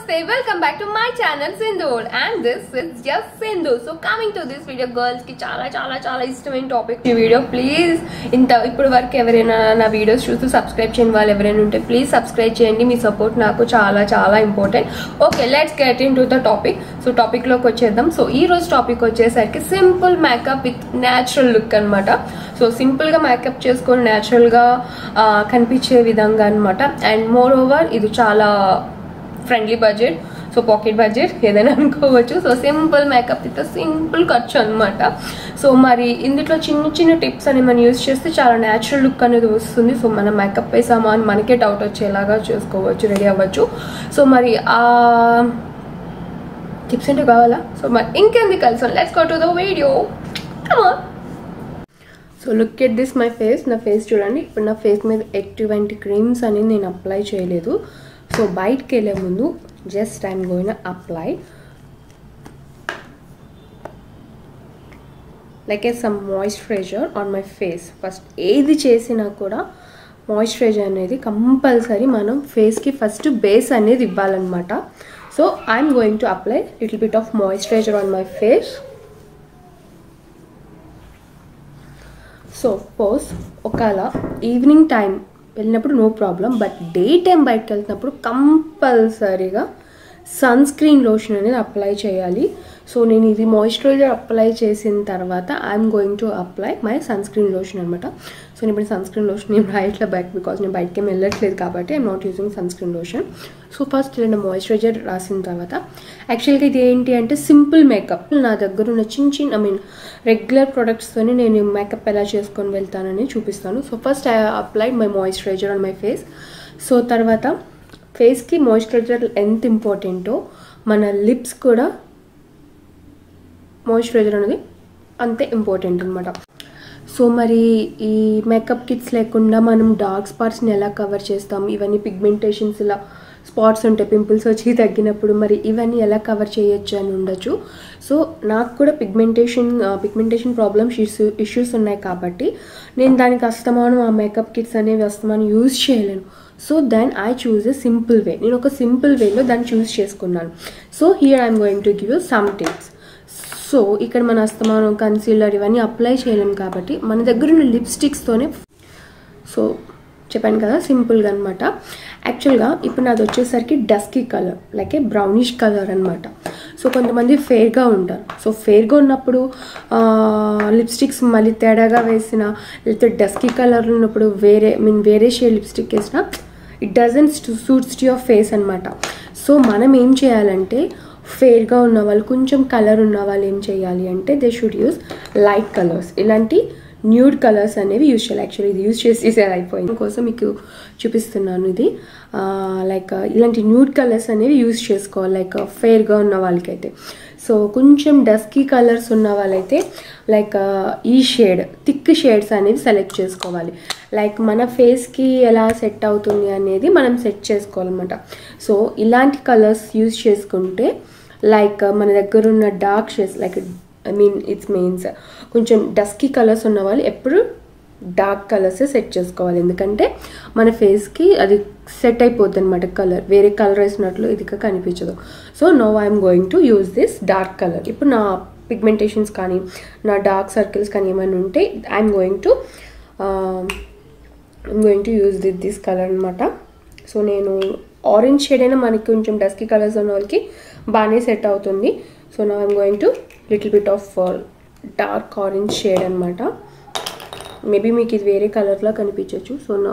Namaste, welcome back to my channel Sindoor and this is just Sindoor. So coming to this video girls కి చాలా చాలా చాలా ఇష్టమైన topic ఈ video please ఇంత ఇప్పుడు వరకు ఎవరైనా నా వీడియోస్ చూస్తూ సబ్స్క్రైబ్ చేయని వాళ్ళు ఎవరైనా ఉంటే ప్లీజ్ సబ్స్క్రైబ్ చేయండి మీ సపోర్ట్ నాకు చాలా చాలా important okay let's get into the topic so టాపిక్లోకి వచ్చేద్దాం సో ఈ రోజు టాపిక్ వచ్చేసరికి simple makeup with natural look అనమాట సో సింపుల్గా మేకప్ చేసుకొని న్యాచురల్గా కనిపించే విధంగా అనమాట అండ్ మోర్ ఓవర్ ఇది చాలా friendly budget so pocket budget ఏదైనా అనుకోవచ్చు so simple makeup with simple ఖర్చు అనమాట సో మరి ఇందులో చిన్న చిన్న టిప్స్ అని మనం యూస్ చేస్తే చాలా న్యాచురల్ లుక్ అనేది వస్తుంది సో మనం మేకప్ వేసామా అని మనకే డౌట్ వచ్చేలాగా చేసుకోవచ్చు రెడీ అవ్వచ్చు సో మరి ఆ టిప్స్ ఏంటో కావాలా సో మరి ఇంకెందుకు కలిసి let's go to the video come on so look at this my face నా ఫేస్ చూడండి ఇప్పుడు నా ఫేస్ మీద ఎటువంటి క్రీమ్స్ అనేది నేను అప్లై చేయలేదు సో బయటకు వెళ్ళే ముందు just I'm going apply like a some moisturiser on my face first ఏది చేసినా కూడా మాయిశ్చరైజర్ అనేది కంపల్సరీ మనం ఫేస్కి ఫస్ట్ బేస్ అనేది ఇవ్వాలన్నమాట so I'm going to apply little bit of moisturiser on my face so పోస్ ఒకవేళ ఈవినింగ్ టైం వెళ్ళినప్పుడు no problem but day time బయటకు వెళ్తున్నప్పుడు కంపల్సరీగా సన్ స్క్రీన్ లోషన్ అనేది అప్లై చేయాలి సో నేను ఇది మాయిశ్చరైజర్ అప్లై చేసిన తర్వాత I'm going to apply my sunscreen lotion అనమాట సో నేను ఇప్పుడు సన్ స్క్రీన్ లోషన్ ఏం రాయట్లే బ్యాక్ బికాస్ నేను బయటకి వెళ్ళట్లేదు కాబట్టి I'm not using sunscreen lotion so first నేను మాయిశ్చరైజర్ రాసిన తర్వాత యాక్చువల్గా ఇది ఏంటి అంటే సింపుల్ మేకప్ నా దగ్గర ఉన్న చిన్న చిన్న ఐ మీన్ రెగ్యులర్ ప్రొడక్ట్స్తోని నేను మేకప్ ఎలా చేసుకొని వెళ్తానని చూపిస్తాను so first I applied my moisturiser on my face so తర్వాత ఫేస్కి మాయిశ్చరైజర్ ఎంత ఇంపార్టెంటో మన లిప్స్ కూడా మాయిశ్చరైజర్ అనేది అంతే ఇంపార్టెంట్ అనమాట సో మరి ఈ మేకప్ కిట్స్ లేకుండా మనం డార్క్ స్పాట్స్ని ఎలా కవర్ చేస్తాం ఇవన్నీ పిగ్మెంటేషన్స్ ఇలా స్పాట్స్ ఉంటాయి పింపుల్స్ వచ్చి తగ్గినప్పుడు మరి ఇవన్నీ ఎలా కవర్ చేయొచ్చు అని ఉండొచ్చు సో నాకు కూడా pigmentation pigmentation problems issue issues ఉన్నాయి కాబట్టి నేను దానికి అస్తమానం ఆ మేకప్ కిట్స్ అనేవి అస్తమానం యూజ్ చేయలేను so then I choose a simple way నేను ఒక సింపుల్ వేలో దాన్ని చూస్ చేసుకున్నాను so here I'm going to give you some tips so ఇక్కడ మన అస్తమానం కన్సీలర్ ఇవన్నీ అప్లై చేయలేం కాబట్టి మన దగ్గర ఉన్న లిప్స్టిక్స్తోనే సో చెప్పాను కదా సింపుల్గా అనమాట యాక్చువల్గా ఇప్పుడు నాది వచ్చేసరికి dusky colour like a brownish colour అనమాట సో కొంతమంది ఫేర్గా ఉంటారు సో ఫేర్గా ఉన్నప్పుడు లిప్స్టిక్స్ మళ్ళీ తేడాగా వేసిన లేకపోతే డస్కీ కలర్ ఉన్నప్పుడు వేరే మీన్ వేరే షేడ్ లిప్స్టిక్ వేసిన it doesn't suits to your face అనమాట సో మనం ఏం చేయాలంటే ఫేర్గా ఉన్న వాళ్ళు కొంచెం కలర్ ఉన్న వాళ్ళు ఏం చేయాలి అంటే they should use light colours ఇలాంటి న్యూడ్ కలర్స్ అనేవి యూజ్ చేయాలి యాక్చువల్లీ ఇది యూజ్ చేసి చేసేది అయిపోయింది కోసం మీకు చూపిస్తున్నాను ఇది లైక్ ఇలాంటి న్యూడ్ కలర్స్ అనేవి యూజ్ చేసుకోవాలి లైక్ ఫేర్గా ఉన్న వాళ్ళకైతే సో కొంచెం డస్కీ కలర్స్ ఉన్న వాళ్ళైతే లైక్ ఈ షేడ్ థిక్ షేడ్స్ అనేవి సెలెక్ట్ చేసుకోవాలి లైక్ మన ఫేస్కి ఎలా సెట్ అవుతుంది అనేది మనం సెట్ చేసుకోవాలన్నమాట సో ఇలాంటి కలర్స్ యూజ్ చేసుకుంటే లైక్ మన దగ్గర ఉన్న dark shades like I mean it's means కొంచెం డస్కీ కలర్స్ ఉన్న వాళ్ళు ఎప్పుడు డార్క్ కలర్సే సెట్ చేసుకోవాలి ఎందుకంటే మన ఫేస్కి అది సెట్ అయిపోద్ది అనమాట కలర్ వేరే కలర్ వేసినట్లు ఇదిగా కనిపించదు so no I'm going to use this dark colour ఇప్పుడు నా పిగ్మెంటేషన్స్ కానీ నా డార్క్ సర్కిల్స్ కానీ ఏమైనా ఉంటే I'm going to I'm going to use this this colour అనమాట సో నేను ఆరెంజ్ షేడ్ అయినా మనకి కొంచెం డస్కీ కలర్స్ ఉన్న వాళ్ళకి బాగానే సెట్ అవుతుంది సో నా I'm going to little bit of dark orange shade అనమాట మేబీ మీకు ఇది వేరే కలర్లో కనిపించవచ్చు సో నా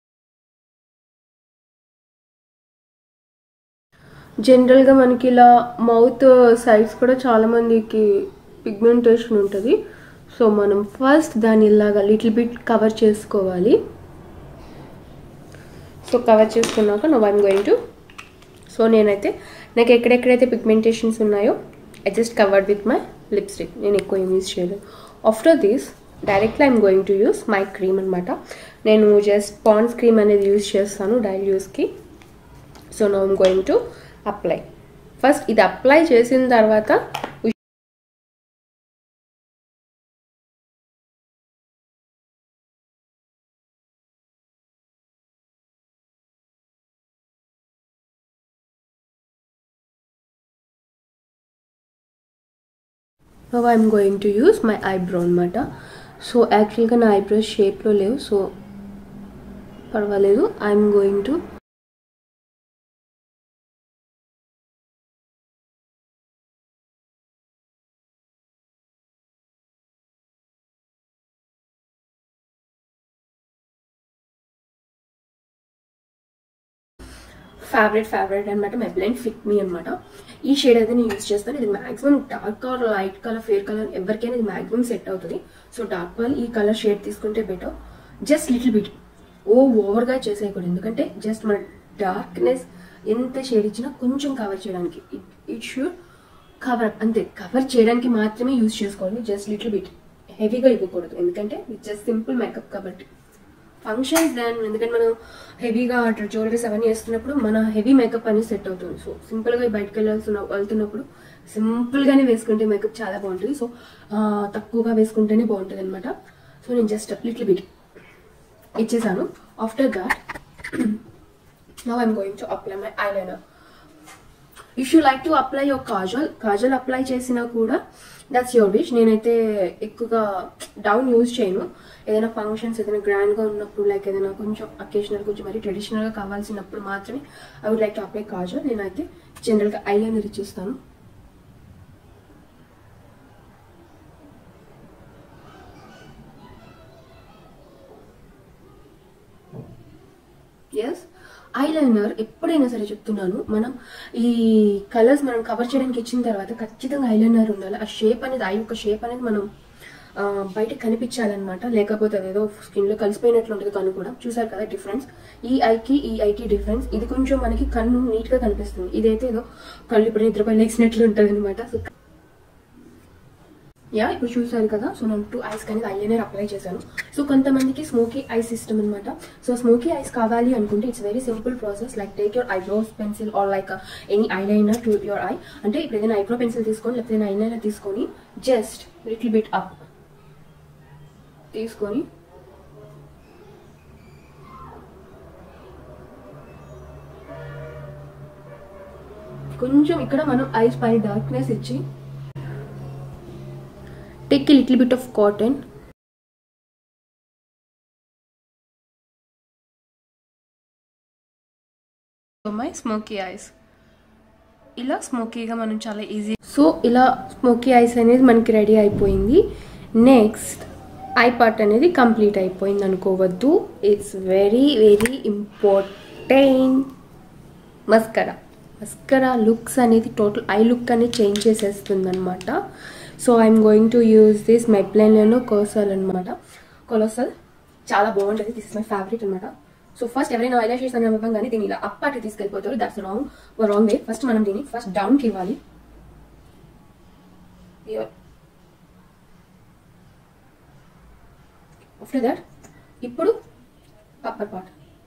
జనరల్గా మనకి ఇలా మౌత్ సైడ్స్ కూడా చాలామందికి పిగ్మెంటేషన్ ఉంటుంది సో మనం ఫస్ట్ దాన్ని ఇలాగా లిటిల్ బిట్ కవర్ చేసుకోవాలి సో కవర్ చేసుకున్నాక no I'm going to so నేనైతే నాకు ఎక్కడెక్కడైతే పిగ్మెంటేషన్స్ ఉన్నాయో I just covered with my lipstick నేను ఎక్కువ ఏం యూజ్ చేయలేదు after this directly I'm going to use my cream అనమాట నేను జస్ట్ పాన్స్ క్రీమ్ అనేది యూజ్ చేస్తాను డైల్ యూస్కి so no I'm going to apply first ఇది అప్లై చేసిన తర్వాత now I'm going to use my eyebrow అనమాట సో యాక్చువల్గా నా ఐబ్రోస్ షేప్లో లేవు సో పర్వాలేదు I'm going to favourite favourite అనమాట మెబ్లైన్ ఫిట్ మీ అనమాట ఈ షేడ్ అయితే నేను యూస్ చేస్తాను ఇది maximum dark or light colour fair colour ఎవరికైనా ఇది మాక్సిమం సెట్ అవుతుంది సో డార్క్ వాళ్ళు ఈ కలర్ షేడ్ తీసుకుంటే బెటర్ జస్ట్ లిటిల్ బిట్ ఓ ఓవర్గా చేసేయకూడదు ఎందుకంటే జస్ట్ మన డార్క్నెస్ ఎంత షేడ్ ఇచ్చినా కొంచెం కవర్ చేయడానికి ఇట్ ఇట్ షుడ్ కవర్ అంతే కవర్ చేయడానికి మాత్రమే యూజ్ చేసుకోవాలి జస్ట్ లిటిల్ బిట్ హెవీగా ఇవ్వకూడదు ఎందుకంటే ఇట్ జస్ట్ సింపుల్ మేకప్ కాబట్టి ఫంక్షన్స్ దాన్ ఎందుకంటే మనం హెవీగా అట్లా జ్యువెలరీస్ అవన్నీ వేస్తున్నప్పుడు మన హెవీ మేకప్ అనేది సెట్ అవుతుంది సో సింపుల్గా బయటకు వెళ్ళాల్సిన వెళ్తున్నప్పుడు సింపుల్గానే వేసుకుంటే మేకప్ చాలా బాగుంటుంది సో తక్కువగా వేసుకుంటేనే బాగుంటుంది అనమాట సో నేను జస్ట్ లిటిల్ బిట్ ఇచ్చేసాను after that now I'm going to apply my eyeliner if you like to apply your kajal kajal apply చేసినా కూడా దట్స్ యువర్ విష్ నేనైతే ఎక్కువగా డౌన్ యూజ్ చేయను ఏదైనా ఫంక్షన్స్ ఏదైనా గ్రాండ్గా ఉన్నప్పుడు లైక్ ఏదైనా కొంచెం అకేషనల్ కొంచెం మరి ట్రెడిషనల్గా కావాల్సినప్పుడు మాత్రమే I would like to apply kajal నేనైతే జనరల్గా ఐలైనర్ ఇచ్చేస్తాను ఎస్ ఐలైనర్ ఎప్పుడైనా సరే చెప్తున్నాను మనం ఈ కలర్స్ మనం కవర్ చేయడానికి ఇచ్చిన తర్వాత ఖచ్చితంగా ఐలైనర్ ఉండాలి ఆ షేప్ అనేది ఐ యొక్క షేప్ అనేది మనం ఆ, బయటకు కనిపించాలన్నమాట లేకపోతే అదేదో స్కిన్లో కలిసిపోయినట్లు ఉంటుంది కన్ను కూడా చూసారు కదా డిఫరెన్స్ ఈ ఐకి ఈ ఐకి డిఫరెన్స్ ఇది కొంచెం మనకి కన్ను నీట్గా కనిపిస్తుంది ఇదైతే ఏదో కళ్ళు ఇప్పుడు నిద్రపై లేచినట్లు ఉంటుంది అనమాట సో యా ఇప్పుడు చూసారు కదా సో నేను టూ ఐస్ అనేది ఐలైనర్ అప్లై చేశాను సో కొంతమందికి స్మోకీ ఐస్ సిస్టమ్ అనమాట సో స్మోకీ ఐస్ కావాలి అనుకుంటే it's very simple process like take your eyebrows pencil or like any eyeliner to your eye అంటే ఇప్పుడు ఏదైనా ఐబ్రో పెన్సిల్ తీసుకొని లేకపోతే ఏదైనా ఐలైనర్ తీసుకొని జస్ట్ లిటిల్ బిట్ అప్ తీసుకొని కొంచెం ఇక్కడ మనం ఐస్ పైన డార్క్నెస్ ఇచ్చి take a little bit of cotton my smoky eyes ఇలా స్మోకీగా మనం చాలా ఈజీ సో ఇలా స్మోకీ ఐస్ అనేది మనకి రెడీ అయిపోయింది నెక్స్ట్ ఐ పార్ట్ అనేది కంప్లీట్ అయిపోయింది అనుకోవద్దు it's very very important mascara mascara looks అనేది టోటల్ ఐ లుక్ అనేది చేంజ్ చేసేస్తుంది అనమాట so I'm going to use this మెప్లైన్లోనూ కోసల్ అనమాట కొలోసల్ చాలా బాగుంటుంది దిస్ ఇస్ మై ఫేవరెట్ అనమాట సో ఫస్ట్ ఎవరైనా ఐలాషెస్ అని అవ్వడం కానీ దీన్ని ఇలా అప్పాటి తీసుకెళ్ళిపోతారు that's wrong wrong way first మనం దీన్ని ఫస్ట్ డౌన్కి ఇవ్వాలి ఆఫ్టర్ దట్ ఇప్పుడు అప్పర్ పార్ట్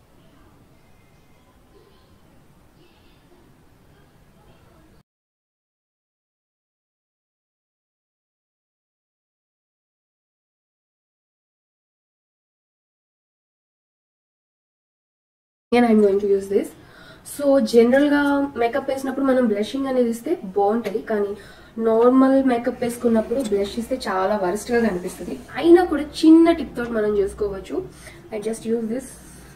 నేను I'm going to use this so జనరల్గా మేకప్ వేసినప్పుడు మనం బ్లషింగ్ అనేది ఇస్తే బాగుంటుంది కానీ నార్మల్ మేకప్ వేసుకున్నప్పుడు బ్లష్ ఇస్తే చాలా వరస్ట్గా కనిపిస్తుంది అయినా కూడా చిన్న టిప్ తోటి మనం చేసుకోవచ్చు I just use this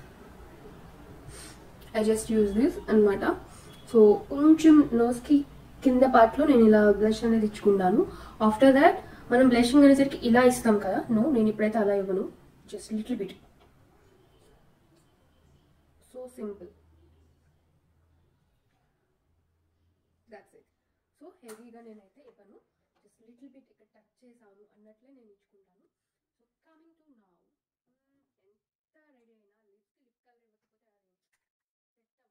I just use this అనమాట సో కొంచెం నోస్కి కింద పార్ట్లో నేను ఇలా బ్లష్ అనేది ఇచ్చుకుంటాను ఆఫ్టర్ దాట్ మనం బ్లషింగ్ అనేసరికి ఇలా ఇస్తాం కదా నో నేను ఇప్పుడైతే అలా ఇవ్వను just little bit so simple that's it so హెవీగా నేనైతే ఇవ్వను జస్ట్ లిటిల్ బిట్ ఇక్కడ టచ్ చేసాను అన్నట్లే నేను ఇచ్చుకుంటాను సో కమింగ్ టు నౌ ఎంత రెడీ అయినా లిప్స్ లిప్ కలర్ ఇవ్వకపోతే అది సెట్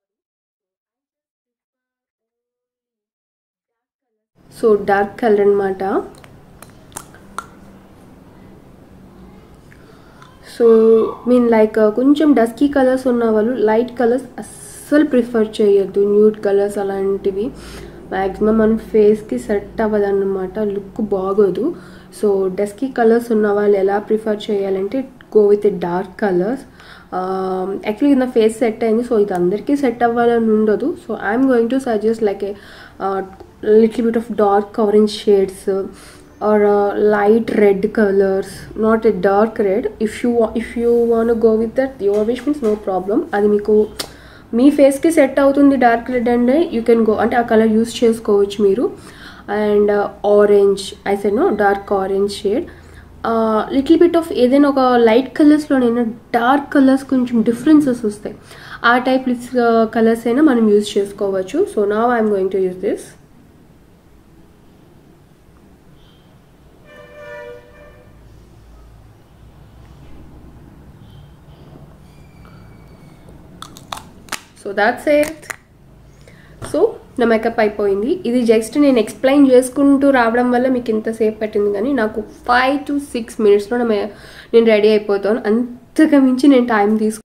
అవ్వదు సో డార్క్ కలర్ అనమాట సో మీన్ లైక్ కొంచెం డస్కీ కలర్స్ ఉన్న వాళ్ళు లైట్ కలర్స్ అస్సలు ప్రిఫర్ చేయొద్దు న్యూడ్ కలర్స్ అలాంటివి మ్యాక్సిమం మన ఫేస్కి సెట్ అవ్వదన్నమాట లుక్ బాగోదు సో డస్కీ కలర్స్ ఉన్న వాళ్ళు ఎలా ప్రిఫర్ చేయాలంటే go with dark colours actually నా ఫేస్ సెట్ అయింది సో ఇది అందరికీ సెట్ అవ్వాలని ఉండదు so I'm going to suggest like a little bit of dark orange shades or a light red colors not a dark red if you wa- if you want to go with that your wish means no problem అది మీకు మీ ఫేస్కి set అవుతుంది dark red and you can go అంటే ఆ colour use చేసుకోవచ్చు మీరు and orange I said no dark orange shade little bit of ఏదైనా ఒక లైట్ కలర్స్లోనైనా డార్క్ కలర్స్ కొంచెం డిఫరెన్సెస్ వస్తాయి ఆ టైప్ లిప్స్ కలర్స్ అయినా మనం యూస్ చేసుకోవచ్చు సో నా I'm going to use this so that's it so నా మేకప్ అయిపోయింది ఇది జస్ట్ నేను ఎక్స్ప్లెయిన్ చేసుకుంటూ రావడం వల్ల మీకు ఇంతసేపు పట్టింది కానీ నాకు ఫైవ్ టు సిక్స్ మినిట్స్లో నా మే- నేను రెడీ అయిపోతాను అంతకు మించి నేను టైం తీసుకు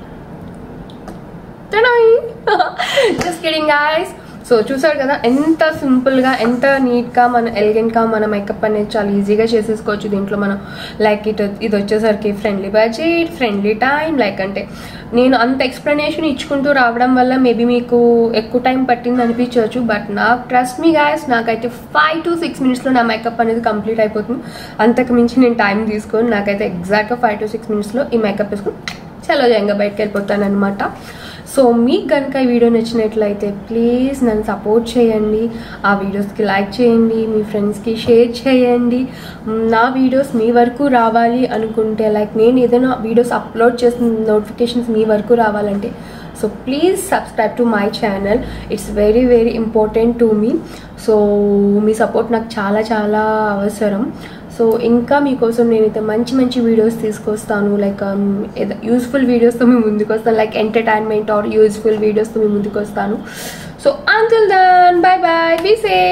జస్ట్ కిడింగ్ గాయస్ సో చూసారు కదా ఎంత సింపుల్గా ఎంత నీట్గా మన ఎలిగెంట్గా మన మేకప్ అనేది చాలా ఈజీగా చేసేసుకోవచ్చు దీంట్లో మనం లైక్ ఇట్ ఇది వచ్చేసరికి friendly budget friendly time like అంటే నేను అంత ఎక్స్ప్లెనేషన్ ఇచ్చుకుంటూ రావడం వల్ల మేబీ మీకు ఎక్కువ టైం పట్టింది అనిపించవచ్చు బట్ నాకు ట్రస్ట్ మీ గాయస్ నాకైతే ఫైవ్ టు సిక్స్ మినిట్స్లో నా మేకప్ అనేది కంప్లీట్ అయిపోతుంది అంతకు మించి నేను టైం తీసుకొని నాకైతే ఎగ్జాక్ట్గా ఫైవ్ టు సిక్స్ మినిట్స్లో ఈ మేకప్ వేసుకొని చలో జంగా బయటకు వెళ్ళిపోతాను అనమాట సో మీకు కనుక ఈ వీడియో నచ్చినట్లయితే ప్లీజ్ నన్ను సపోర్ట్ చేయండి ఆ వీడియోస్కి లైక్ చేయండి మీ ఫ్రెండ్స్కి షేర్ చేయండి మ్, నా వీడియోస్ మీ వరకు రావాలి అనుకుంటే లైక్ నేను ఏదైనా వీడియోస్ అప్లోడ్ చేసిన నోటిఫికేషన్స్ మీ వరకు రావాలంటే so please subscribe to my channel it's very very important to me so మీ సపోర్ట్ నాకు చాలా చాలా అవసరం సో ఇంకా మీకోసం నేనైతే మంచి మంచి వీడియోస్ తీసుకొస్తాను లైక్ యూస్ఫుల్ వీడియోస్తో మీ ముందుకు వస్తాను లైక్ ఎంటర్టైన్మెంట్ ఆర్ యూస్ఫుల్ వీడియోస్తో మీ ముందుకు వస్తాను so until then bye bye బీ సే